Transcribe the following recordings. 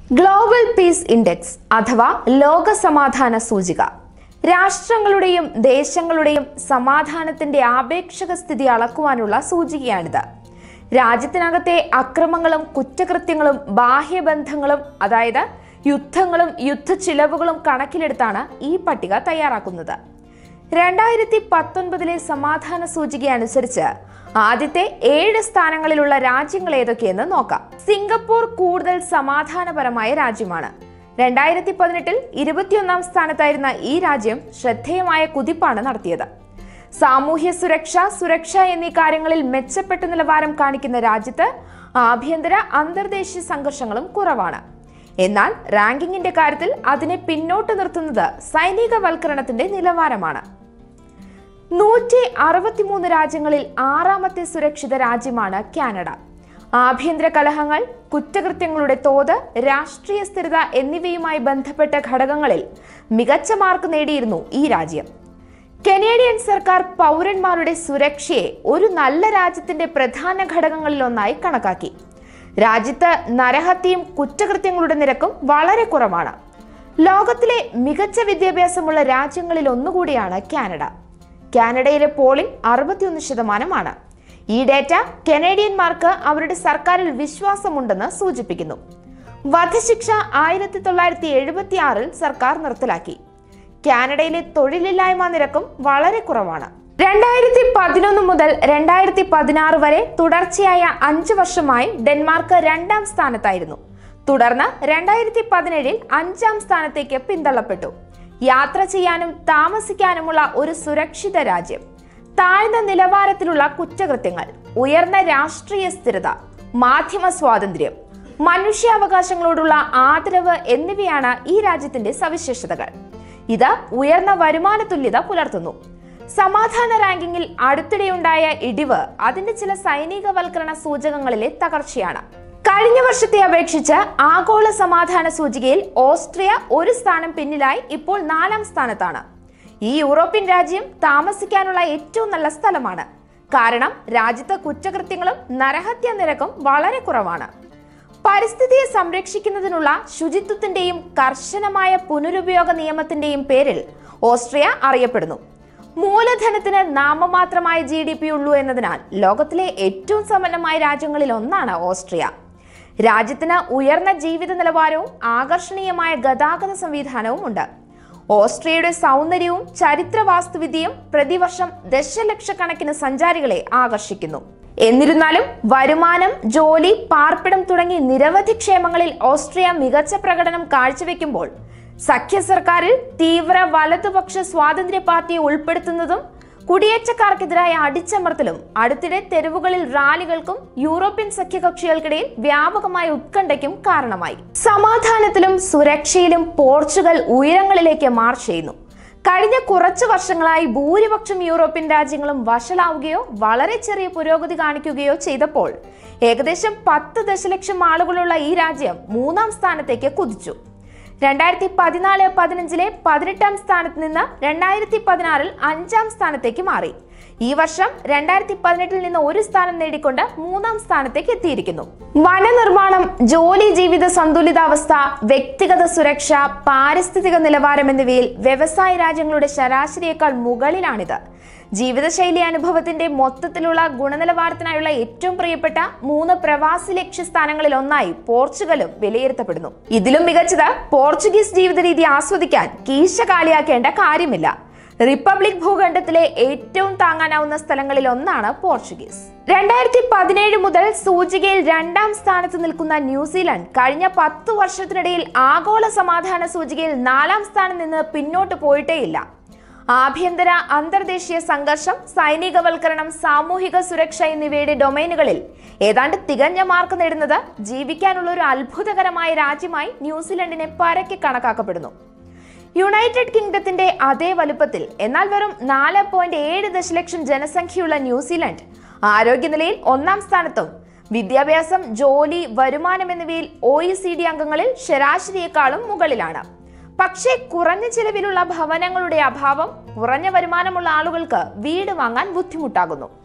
global piece index അഥവാ ലോക സമാധാന സൂചിക രാഷ്ട്രങ്ങളുടെയും ദേശങ്ങളുടെയും സമാധാനത്തിന്റെ ആപേക്ഷക സ്ഥിതി അളക്കുവാനുള്ള സൂചികയാണിത് രാജ്യത്തിനകത്തെ അക്രമങ്ങളും കുറ്റകൃത്യങ്ങളും ബാഹ്യബന്ധങ്ങളും അതായത് യുദ്ധങ്ങളും യുദ്ധ ചിലവുകളും കണക്കിലെടുത്താണ് ഈ പട്ടിക തയ്യാറാക്കുന്നത് രണ്ടായിരത്തി പത്തൊൻപതിലെ സമാധാന സൂചിക അനുസരിച്ച് ആദ്യത്തെ ഏഴ് സ്ഥാനങ്ങളിലുള്ള രാജ്യങ്ങൾ ഏതൊക്കെയെന്ന് നോക്കാം സിംഗപ്പൂർ കൂടുതൽ സമാധാനപരമായ രാജ്യമാണ് രണ്ടായിരത്തി പതിനെട്ടിൽ ഇരുപത്തിയൊന്നാം സ്ഥാനത്തായിരുന്ന ഈ രാജ്യം ശ്രദ്ധേയമായ കുതിപ്പാണ് നടത്തിയത് സാമൂഹ്യ സുരക്ഷ സുരക്ഷ എന്നീ കാര്യങ്ങളിൽ മെച്ചപ്പെട്ട നിലവാരം കാണിക്കുന്ന രാജ്യത്ത് ആഭ്യന്തര അന്തർദേശീയ സംഘർഷങ്ങളും കുറവാണ് എന്നാൽ റാങ്കിങ്ങിന്റെ കാര്യത്തിൽ അതിനെ പിന്നോട്ട് നിർത്തുന്നത് സൈനികവൽക്കരണത്തിന്റെ നിലവാരമാണ് നൂറ്റി അറുപത്തിമൂന്ന് രാജ്യങ്ങളിൽ ആറാമത്തെ സുരക്ഷിത രാജ്യമാണ് കാനഡ ആഭ്യന്തര കലഹങ്ങൾ കുറ്റകൃത്യങ്ങളുടെ തോത് രാഷ്ട്രീയ സ്ഥിരത എന്നിവയുമായി ബന്ധപ്പെട്ട ഘടകങ്ങളിൽ മികച്ച മാർക്ക് നേടിയിരുന്നു ഈ രാജ്യം കനേഡിയൻ സർക്കാർ പൗരന്മാരുടെ സുരക്ഷയെ ഒരു നല്ല രാജ്യത്തിന്റെ പ്രധാന ഘടകങ്ങളിലൊന്നായി കണക്കാക്കി രാജ്യത്ത് നരഹത്യയും കുറ്റകൃത്യങ്ങളുടെ നിരക്കും വളരെ കുറവാണ് ലോകത്തിലെ മികച്ച വിദ്യാഭ്യാസമുള്ള രാജ്യങ്ങളിൽ ഒന്നുകൂടിയാണ് കാനഡ കാനഡയിലെ പോളിംഗ് അറുപത്തിയൊന്ന് ശതമാനമാണ് ഈ ഡേറ്റ കനേഡിയന്മാർക്ക് അവരുടെ സർക്കാരിൽ വിശ്വാസമുണ്ടെന്ന് സൂചിപ്പിക്കുന്നു വധശിക്ഷ ആയിരത്തി തൊള്ളായിരത്തി എഴുപത്തി ആറിൽ സർക്കാർ നിർത്തലാക്കി കാനഡയിലെ തൊഴിലില്ലായ്മ നിരക്കും വളരെ കുറവാണ് രണ്ടായിരത്തി പതിനൊന്ന് മുതൽ രണ്ടായിരത്തി പതിനാറ് വരെ തുടർച്ചയായ അഞ്ച് വർഷമായി ഡെൻമാർക്ക് രണ്ടാം സ്ഥാനത്തായിരുന്നു തുടർന്ന് രണ്ടായിരത്തി പതിനേഴിൽ അഞ്ചാം സ്ഥാനത്തേക്ക് പിന്തള്ളപ്പെട്ടു യാത്ര ചെയ്യാനും താമസിക്കാനുമുള്ള ഒരു സുരക്ഷിത രാജ്യം താഴ്ന്ന നിലവാരത്തിലുള്ള കുറ്റകൃത്യങ്ങൾ ഉയർന്ന രാഷ്ട്രീയ സ്ഥിരത മാധ്യമ സ്വാതന്ത്ര്യം മനുഷ്യാവകാശങ്ങളോടുള്ള ആദരവ് എന്നിവയാണ് ഈ രാജ്യത്തിന്റെ സവിശേഷതകൾ ഇത് ഉയർന്ന വരുമാന തുല്യത പുലർത്തുന്നു സമാധാന റാങ്കിങ്ങിൽ അടുത്തിടെയുണ്ടായ ഇടിവ് അതിന്റെ ചില സൈനികവൽക്കരണ സൂചകങ്ങളിലെ തകർച്ചയാണ് കഴിഞ്ഞ വർഷത്തെ അപേക്ഷിച്ച് ആഗോള സമാധാന സൂചികയിൽ ഓസ്ട്രിയ ഒരു സ്ഥാനം പിന്നിലായി ഇപ്പോൾ നാലാം സ്ഥാനത്താണ് ഈ യൂറോപ്യൻ രാജ്യം താമസിക്കാനുള്ള ഏറ്റവും നല്ല സ്ഥലമാണ് കാരണം രാജ്യത്ത് കുറ്റകൃത്യങ്ങളും നരഹത്യ നിരക്കും വളരെ കുറവാണ് പരിസ്ഥിതിയെ സംരക്ഷിക്കുന്നതിനുള്ള ശുചിത്വത്തിന്റെയും കർശനമായ പുനരുപയോഗ നിയമത്തിന്റെയും പേരിൽ ഓസ്ട്രിയ അറിയപ്പെടുന്നു മൂലധനത്തിന് നാമമാത്രമായ ജി ഡി പി ഉള്ളൂ എന്നതിനാൽ ലോകത്തിലെ ഏറ്റവും സമ്പന്നമായ രാജ്യങ്ങളിൽ ഒന്നാണ് ഓസ്ട്രിയ രാജ്യത്തിന് ഉയർന്ന ജീവിത നിലവാരവും ആകർഷണീയമായ ഗതാഗത സംവിധാനവും ഉണ്ട് ഓസ്ട്രിയയുടെ സൗന്ദര്യവും ചരിത്ര വാസ്തുവിദ്യയും പ്രതിവർഷം ദശലക്ഷക്കണക്കിന് സഞ്ചാരികളെ ആകർഷിക്കുന്നു എന്നിരുന്നാലും വരുമാനം ജോലി പാർപ്പിടം തുടങ്ങി നിരവധി ക്ഷേമങ്ങളിൽ ഓസ്ട്രിയ മികച്ച പ്രകടനം കാഴ്ചവെക്കുമ്പോൾ സഖ്യ സർക്കാരിൽ തീവ്ര വലതുപക്ഷ സ്വാതന്ത്ര്യ പാർട്ടിയെ ഉൾപ്പെടുത്തുന്നതും കുടിയേറ്റക്കാർക്കെതിരായ അടിച്ചമർത്തലും അടുത്തിടെ തെരുവുകളിൽ റാലികൾക്കും യൂറോപ്യൻ സഖ്യകക്ഷികൾക്കിടയിൽ വ്യാപകമായ ഉത്കണ്ഠയ്ക്കും കാരണമായി സമാധാനത്തിലും സുരക്ഷയിലും പോർച്ചുഗൽ ഉയരങ്ങളിലേക്ക് മാർച്ച് ചെയ്യുന്നു കഴിഞ്ഞ കുറച്ചു വർഷങ്ങളായി ഭൂരിപക്ഷം യൂറോപ്യൻ രാജ്യങ്ങളും വഷളാവുകയോ വളരെ ചെറിയ പുരോഗതി കാണിക്കുകയോ ചെയ്തപ്പോൾ ഏകദേശം പത്ത് ദശലക്ഷം ആളുകളുള്ള ഈ രാജ്യം മൂന്നാം സ്ഥാനത്തേക്ക് കുതിച്ചു രണ്ടായിരത്തി പതിനാല് പതിനഞ്ചിലെ പതിനെട്ടാം സ്ഥാനത്ത് നിന്ന് രണ്ടായിരത്തി പതിനാറിൽ അഞ്ചാം സ്ഥാനത്തേക്ക് മാറി ഈ വർഷം രണ്ടായിരത്തി പതിനെട്ടിൽ നിന്ന് ഒരു സ്ഥാനം നേടിക്കൊണ്ട് മൂന്നാം സ്ഥാനത്തേക്ക് എത്തിയിരിക്കുന്നു വനനിർമ്മാണം ജോലി ജീവിത സന്തുലിതാവസ്ഥ വ്യക്തിഗത സുരക്ഷ പാരിസ്ഥിതിക നിലവാരം എന്നിവയിൽ വ്യവസായ രാജ്യങ്ങളുടെ ശരാശരിയേക്കാൾ മുകളിലാണിത് ജീവിതശൈലി അനുഭവത്തിന്റെ മൊത്തത്തിലുള്ള ഗുണനിലവാരത്തിനായുള്ള ഏറ്റവും പ്രിയപ്പെട്ട മൂന്ന് പ്രവാസി ലക്ഷ്യസ്ഥാനങ്ങളിൽ ഒന്നായി പോർച്ചുഗലും വിലയിരുത്തപ്പെടുന്നു ഇതിലും മികച്ചത് പോർച്ചുഗീസ് ജീവിത രീതി ആസ്വദിക്കാൻ കീശ കാലിയാക്കേണ്ട കാര്യമില്ല റിപ്പബ്ലിക് ഭൂഖണ്ഡത്തിലെ ഏറ്റവും താങ്ങാനാവുന്ന സ്ഥലങ്ങളിൽ ഒന്നാണ് പോർച്ചുഗീസ് രണ്ടായിരത്തി പതിനേഴ് മുതൽ സൂചികയിൽ രണ്ടാം സ്ഥാനത്ത് നിൽക്കുന്ന ന്യൂസിലൻഡ് കഴിഞ്ഞ പത്തു വർഷത്തിനിടയിൽ ആഗോള സമാധാന സൂചികയിൽ നാലാം സ്ഥാനം നിന്ന് പിന്നോട്ട് പോയിട്ടേയില്ല ആഭ്യന്തര അന്തർദേശീയ സംഘർഷം സൈനികവൽക്കരണം സാമൂഹിക സുരക്ഷ എന്നിവയുടെ ഡൊമൈനുകളിൽ ഏതാണ്ട് തികഞ്ഞ മാർക്ക് നേടുന്നത് ജീവിക്കാനുള്ള ഒരു അത്ഭുതകരമായ രാജ്യമായി ന്യൂസിലൻഡിനെ പരക്കെ കണക്കാക്കപ്പെടുന്നു യുണൈറ്റഡ് കിങ്ഡത്തിന്റെ അതേ വലുപ്പത്തിൽ എന്നാൽ വെറും നാല് പോയിന്റ് ഏഴ് ദശലക്ഷം ജനസംഖ്യയുള്ള ന്യൂസിലൻഡ് ആരോഗ്യനിലയിൽ ഒന്നാം സ്ഥാനത്തും വിദ്യാഭ്യാസം ജോലി വരുമാനം എന്നിവയിൽ ഒ ഇ സി ഡി അംഗങ്ങളിൽ ശരാശരിയേക്കാളും മുകളിലാണ് പക്ഷേ കുറഞ്ഞ ചിലവിലുള്ള ഭവനങ്ങളുടെ അഭാവം കുറഞ്ഞ വരുമാനമുള്ള ആളുകൾക്ക് വീട് വാങ്ങാൻ ബുദ്ധിമുട്ടാകുന്നു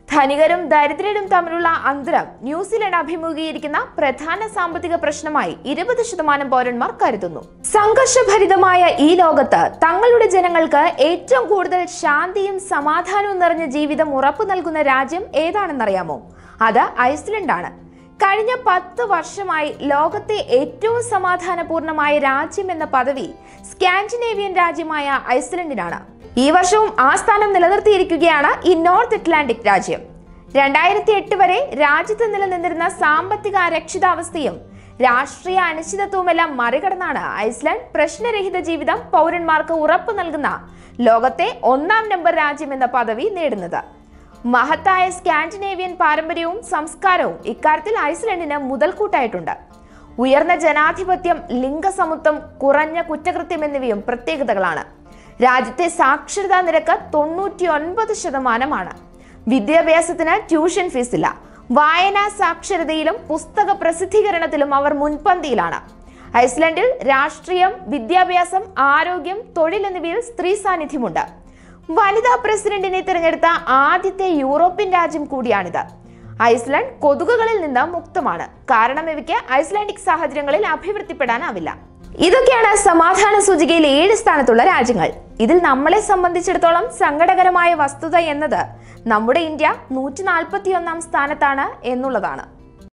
ധനികരും ദരിദ്രരും തമ്മിലുള്ള അന്തരം ന്യൂസിലൻഡ് അഭിമുഖീകരിക്കുന്ന പ്രധാന സാമ്പത്തിക പ്രശ്നമായി ഇരുപത് ശതമാനം പൗരന്മാർ കരുതുന്നു സംഘർഷഭരിതമായ ഈ ലോകത്ത് തങ്ങളുടെ ജനങ്ങൾക്ക് ഏറ്റവും കൂടുതൽ ശാന്തിയും സമാധാനവും നിറഞ്ഞ ജീവിതം ഉറപ്പു നൽകുന്ന രാജ്യം ഏതാണെന്നറിയാമോ അത് ഐസ്ലൻഡ് ആണ് കഴിഞ്ഞ പത്ത് വർഷമായി ലോകത്തെ ഏറ്റവും സമാധാനപൂർണമായ രാജ്യം എന്ന പദവി സ്കാൻഡിനേവിയൻ രാജ്യമായ ഐസ്ലൻഡിനാണ് ഈ വർഷവും ആ സ്ഥാനം നിലനിർത്തിയിരിക്കുകയാണ് ഈ നോർത്ത് അറ്റ്ലാന്റിക് രാജ്യം രണ്ടായിരത്തി എട്ട് വരെ രാജ്യത്ത് നിലനിന്നിരുന്ന സാമ്പത്തിക അരക്ഷിതാവസ്ഥയും രാഷ്ട്രീയ അനിശ്ചിതത്വവുമെല്ലാം മറികടന്നാണ് ഐസ്ലാൻഡ് പ്രശ്നരഹിത ജീവിതം പൗരന്മാർക്ക് ഉറപ്പു നൽകുന്ന ലോകത്തെ ഒന്നാം നമ്പർ രാജ്യം എന്ന പദവി നേടുന്നത് മഹത്തായ സ്കാൻഡിനേവിയൻ പാരമ്പര്യവും സംസ്കാരവും ഇക്കാര്യത്തിൽ ഐസ്ലൻഡിന് മുതൽക്കൂട്ടായിട്ടുണ്ട് ഉയർന്ന ജനാധിപത്യം ലിംഗസമത്വം കുറഞ്ഞ കുറ്റകൃത്യം എന്നിവയും പ്രത്യേകതകളാണ് രാജ്യത്തെ സാക്ഷരതാ നിരക്ക് തൊണ്ണൂറ്റി ഒൻപത് ശതമാനമാണ് വിദ്യാഭ്യാസത്തിന് ട്യൂഷൻ ഫീസ് ഇല്ല വായനാ സാക്ഷരതയിലും പുസ്തക പ്രസിദ്ധീകരണത്തിലും അവർ മുൻപന്തിയിലാണ് ഐസ്ലൻഡിൽ രാഷ്ട്രീയം വിദ്യാഭ്യാസം ആരോഗ്യം തൊഴിൽ എന്നിവയിൽ സ്ത്രീ സാന്നിധ്യമുണ്ട് വനിതാ പ്രസിഡന്റിനെ തിരഞ്ഞെടുത്ത ആദ്യത്തെ യൂറോപ്യൻ രാജ്യം കൂടിയാണിത് ഐസ്ലാൻഡ് കൊതുകുകളിൽ നിന്ന് മുക്തമാണ് കാരണം ഇവയ്ക്ക് ഐസ്ലാൻഡിക് സാഹചര്യങ്ങളിൽ അഭിവൃദ്ധിപ്പെടാനാവില്ല ഇതൊക്കെയാണ് സമാധാന സൂചികയിൽ ഏഴ് സ്ഥാനത്തുള്ള രാജ്യങ്ങൾ ഇതിൽ നമ്മളെ സംബന്ധിച്ചിടത്തോളം സങ്കടകരമായ വസ്തുത എന്നത് നമ്മുടെ ഇന്ത്യ നൂറ്റി നാൽപ്പത്തി ഒന്നാം സ്ഥാനത്താണ് എന്നുള്ളതാണ്